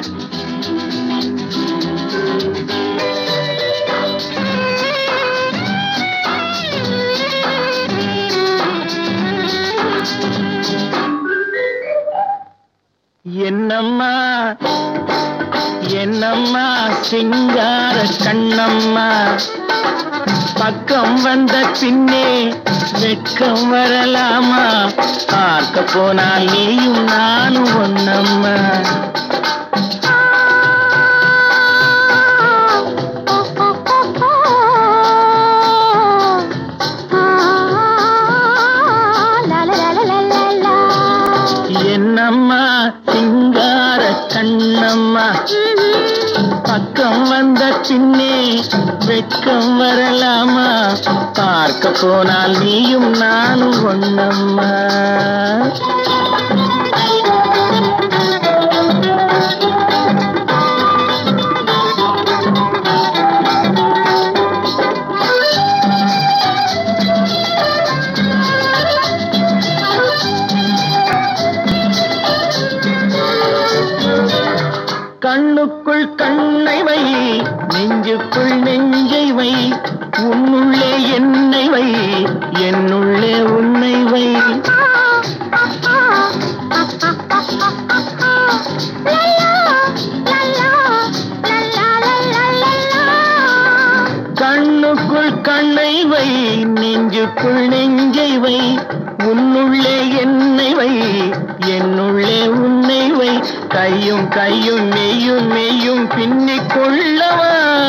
என்னம்மா என்னம்மா சிங்கார கண்ணம்மா பக்கம் வந்த பின்னே வெட்கம் வரலாமா பார்க்க போனால் நீயும் நானும் ஒன்னம்மா என்னம்மா சிங்கார கண்ணம்மா பக்கம் வந்த பின்னே வெட்கம் வரலாமா பார்க்க போனால் நீயும் நானும் ஒன்னம்மா கண்ணுக்குள் கண்ணை வை நெஞ்சுக்குள் நெஞ்சை வை உன்னுள்ளே என்னை வை என்னுள்ளே உன்னை வை கண்ணுக்குள் கண்ணை வை நெஞ்சுக்குள் நெஞ்சை வை உன்னுள்ளே என்னை வை என்னுள்ளே உன்னை வை கையும் கையும் மெய்யும் மெய்யும் பின்னிக் கொள்ளவா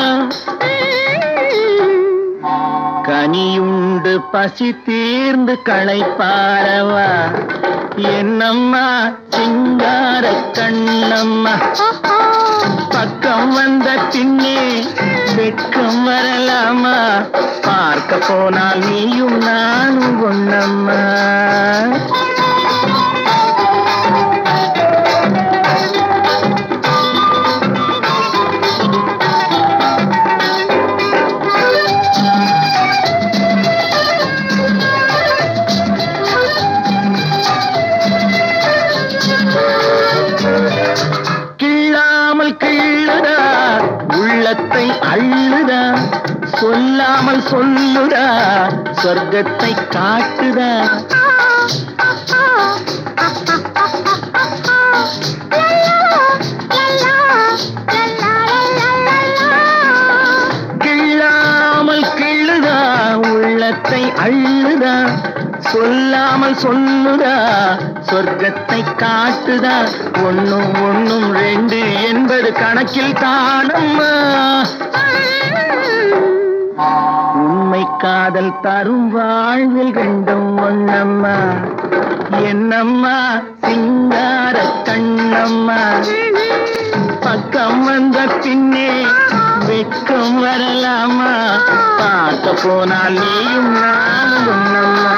கனியுண்டு பசி தீர்ந்து களைப்பாரவா என்னம்மா சிங்கார கண்ணம்மா பக்கம் வந்த பின்னே வெட்கம் வரலாமா பார்க்க போனால் நீயும் நானும் ஒன்னம்மா கிள்ளாமல் கிள்ளுதா உள்ளத்தை அள்ளுதா சொல்லாமல் சொல்லுதா சொர்க்கத்தை காட்டுதா கிள்ளாமல் கிள்ளுதா உள்ளத்தை அள்ளுதா சொல்லாமல் சொல்லுதா சொர்க்கத்தை காட்டுதா ஒண்ணும் ஒண்ணும் ரெண்டு என்பது கணக்கில் தானம்மா உண்மை காதல் தரும் வாழ்வில் ரெண்டும் ஒன்னம்மா என்னம்மா சிங்கார கண்ணம்மா பக்கம் வந்த பின்னே வெட்கம் வரலாமா பார்க்க போனால் நீயும் நானும் ஒன்னம்மா